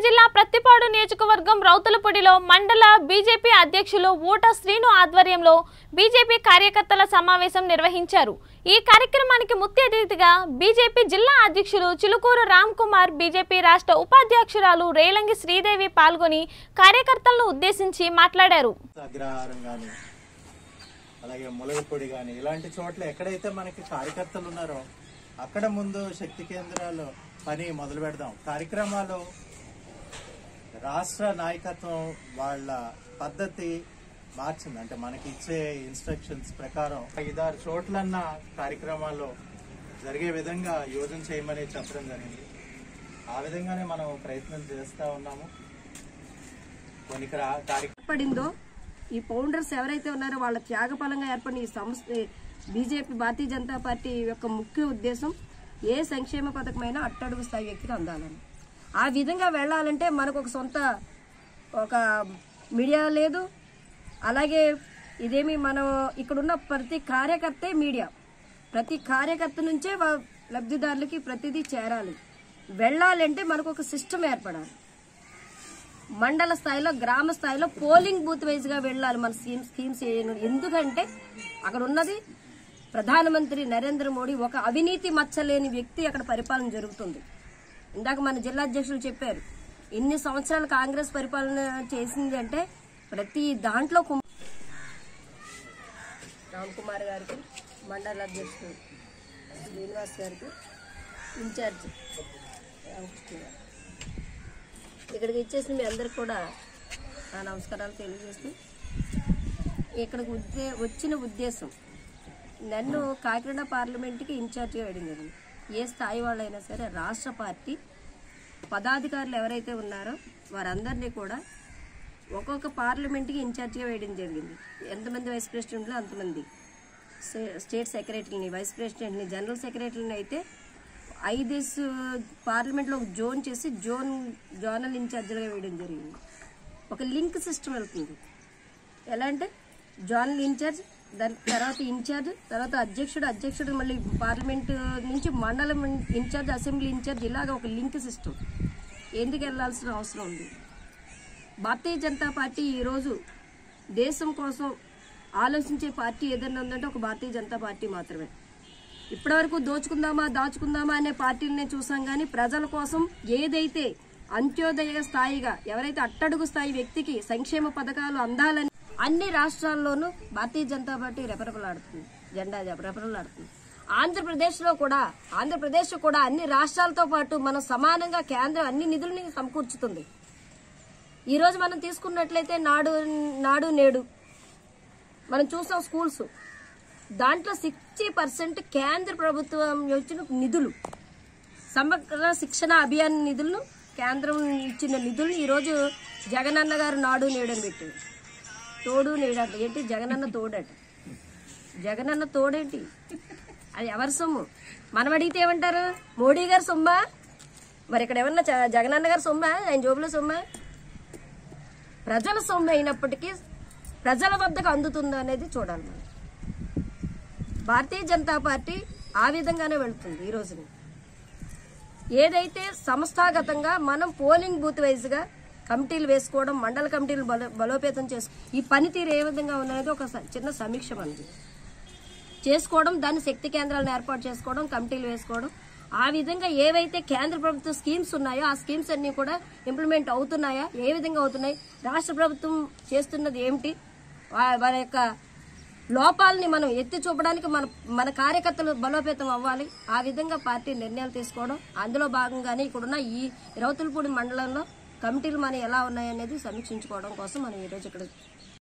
జిల్లా ప్రత్తిపాడు నియోజకవర్గం రౌతులపూడిలో మండల బీజేపీ అధ్యక్షులు ఊట శ్రీను ఆధ్వర్యంలో బీజేపీ కార్యకర్తల సమావేశం నిర్వహించారు ఈ కార్యక్రమానికి ముఖ్య అతిథిగా బీజేపీ జిల్లా అధ్యక్షులు చిలుకూరు రామ్ కుమార్ బీజేపీ రాష్ట్ర ఉపాధ్యక్షురాలు రేలంగి శ్రీదేవి పాల్గొని కార్యకర్తలను ఉద్దేశించి మాట్లాడారు అగ్రహారం కానీ అలాగే ములగపొడి కానీ ఇలాంటి చోట్ల ఎక్కడైతే మనకి కార్యకర్తలు ఉన్నారో అక్కడ ముందు శక్తి కేంద్రాలు పని మొదలు పెడదాం కార్యక్రమాలు రాష్ట్ర నాయకత్వం వాళ్ళ పద్ధతి మార్చింది అంటే మనకి ఇచ్చే ఇన్స్ట్రక్షన్స్ ప్రకారం ఐదారు చోట్లన్న కార్యక్రమాలు జరిగే విధంగా యోజన చేయమని చెప్పడం జరిగింది ఆ విధంగానే మనం ప్రయత్నం చేస్తూ ఉన్నాము కొన్ని కా- కార్య ఏర్పడిందో ఈ ఫౌండర్స్ ఎవరైతే ఉన్నారో వాళ్ళ త్యాగఫలంగా ఏర్పడిన ఈ సంస్థ బీజేపీ భారతీయ జనతా పార్టీ యొక్క ముఖ్య ఉద్దేశం ఏ సంక్షేమ పథకమైనా అట్టడుగు స్థాయి వ్యక్తికి అందాలని ఆ విధంగా వెళ్ళాలంటే మనకు ఒక సొంత ఒక మీడియా లేదు అలాగే ఇదేమి మనం ఇక్కడున్న ప్రతి కార్యకర్తే మీడియా ప్రతి కార్యకర్త నుంచే వా- లబ్ధిదారులకి ప్రతిదీ చేరాలి వెళ్ళాలంటే మనకు ఒక సిస్టమ్ ఏర్పడాలి మండల స్థాయిలో గ్రామ స్థాయిలో పోలింగ్ బూత్ వైజ్ గా వెళ్ళాలి మన స్కీమ్స్ స్కీమ్స్ ఏ- ఎందుకంటే అక్కడ ఉన్నది ప్రధానమంత్రి నరేంద్ర మోడీ ఒక అవినీతి మచ్చలేని వ్యక్తి అక్కడ పరిపాలన జరుగుతుంది ఇందాక మన జిల్లా అధ్యక్షులు చెప్పారు ఇన్ని సంవత్సరాలు కాంగ్రెస్ పరిపాలన చేసింది అంటే ప్రతి దాంట్లో కుమ్- రామ్ కుమార్ గారికి మండల అధ్యక్షుడు శ్రీనివాస్ గారికి ఇన్ఛార్జ్ రామకృష్ణ గారు ఇక్కడికి ఇచ్చేసిన మీ అందరికి కూడా నా నమస్కారాలు తెలియజేస్తూ ఇక్కడికి ఉద్దే వచ్చిన ఉద్దేశం నన్ను కాకినాడ పార్లమెంట్కి ఇన్ఛార్జిగా వేయడం జరిగింది ఏ స్థాయి వాళ్ళైనా సరే రాష్ట్ర పార్టీ పదాధికారులు ఎవరైతే ఉన్నారో వారందరినీ కూడా ఒక్కొక్క పార్లమెంట్కి ఇన్ఛార్జిగా వేయడం జరిగింది ఎంతమంది వైస్ ప్రెసిడెంట్లు అంతమంది స్టే- స్టేట్ సెక్రటరీని వైస్ ప్రెసిడెంట్ని జనరల్ సెక్రటరీని అయితే ఐదేసి పార్లమెంట్లో ఒక జోన్ చేసి జోన్ జోనల్ ఇన్ఛార్జ్లుగా వేయడం జరిగింది ఒక లింక్ సిస్టమ్ వెళ్తుంది ఎలా అంటే జోనల్ ఇన్ఛార్జ్ దాని తర్వాత ఇన్ఛార్జ్ తర్వాత అధ్యక్షుడు అధ్యక్షుడు మళ్ళీ పార్లమెంట్ నుంచి మండలం ఇన్ఛార్జ్ అసెంబ్లీ ఇన్ఛార్జ్ ఇలాగ ఒక లింక్ సిస్టమ్ ఎందుకు వెళ్లాల్సిన అవసరం ఉంది భారతీయ జనతా పార్టీ ఈరోజు దేశం కోసం ఆలోచించే పార్టీ ఏదైనా ఉందంటే ఒక భారతీయ జనతా పార్టీ మాత్రమే ఇప్పటివరకు దోచుకుందామా దాచుకుందామా అనే పార్టీలనే చూసాం కానీ ప్రజల కోసం ఏదైతే అంత్యోదయ స్థాయిగా ఎవరైతే అట్టడుగు స్థాయి వ్యక్తికి సంక్షేమ పథకాలు అందాలని అన్ని రాష్ట్రాల్లోనూ భారతీయ జనతా పార్టీ రెపరెపలాడుతుంది జెండా రెపరెపలాడుతుంది ఆంధ్రప్రదేశ్ లో కూడా ఆంధ్రప్రదేశ్ కూడా అన్ని రాష్ట్రాలతో పాటు మనం సమానంగా కేంద్రం అన్ని నిధులని సమకూర్చుతుంది ఈ రోజు మనం తీసుకున్నట్లయితే నాడు నాడు నేడు మనం చూసాం స్కూల్స్ దాంట్లో సిక్స్టీ పర్సెంట్ కేంద్ర ప్రభుత్వం ఇచ్చిన నిధులు సమగ్ర శిక్షణ అభియాన్ నిధులను కేంద్రం ఇచ్చిన నిధులను ఈరోజు జగనన్న గారు నాడు నేడని పెట్టారు తోడు నేడట ఏంటి జగనన్న తోడట జగనన్న తోడేంటి అది ఎవరి సొమ్ము మనం అడిగితే ఏమంటారు మోడీ గారు సొమ్మా మరి ఇక్కడ ఏమన్నా జ- జగనన్న గారు సొమ్మా ఆయన జోబులో సొమ్మా ప్రజల సొమ్ము అయినప్పటికీ ప్రజల వద్దకు అందుతుందా అనేది చూడాలి మనం భారతీయ జనతా పార్టీ ఆ విధంగానే వెళ్తుంది ఈ రోజుని ఏదైతే సంస్థాగతంగా మనం పోలింగ్ బూత్ వైజ్ గా కమిటీలు వేసుకోవడం మండల కమిటీలు బలో బలోపేతం చేసుకో ఈ పనితీరు ఏ విధంగా ఉన్నది ఒక స- చిన్న సమీక్ష మనది చేసుకోవడం దాన్ని శక్తి కేంద్రాలను ఏర్పాటు చేసుకోవడం కమిటీలు వేసుకోవడం ఆ విధంగా ఏవైతే కేంద్ర ప్రభుత్వ స్కీమ్స్ ఉన్నాయో ఆ స్కీమ్స్ అన్ని కూడా ఇంప్లిమెంట్ అవుతున్నాయా ఏ విధంగా అవుతున్నాయి రాష్ట్ర ప్రభుత్వం చేస్తున్నది ఏమిటి వా- వారి యొక్క లోపాలని మనం ఎత్తి చూపడానికి మన మన కార్యకర్తలు బలోపేతం అవ్వాలి ఆ విధంగా పార్టీ నిర్ణయాలు తీసుకోవడం అందులో భాగంగానే ఇక్కడున్న ఈ రౌతులపూడి మండలంలో కమిటీలు మన ఎలా ఉన్నాయనేది సమీక్షించుకోవడం కోసం మనం ఈరోజు ఇక్కడ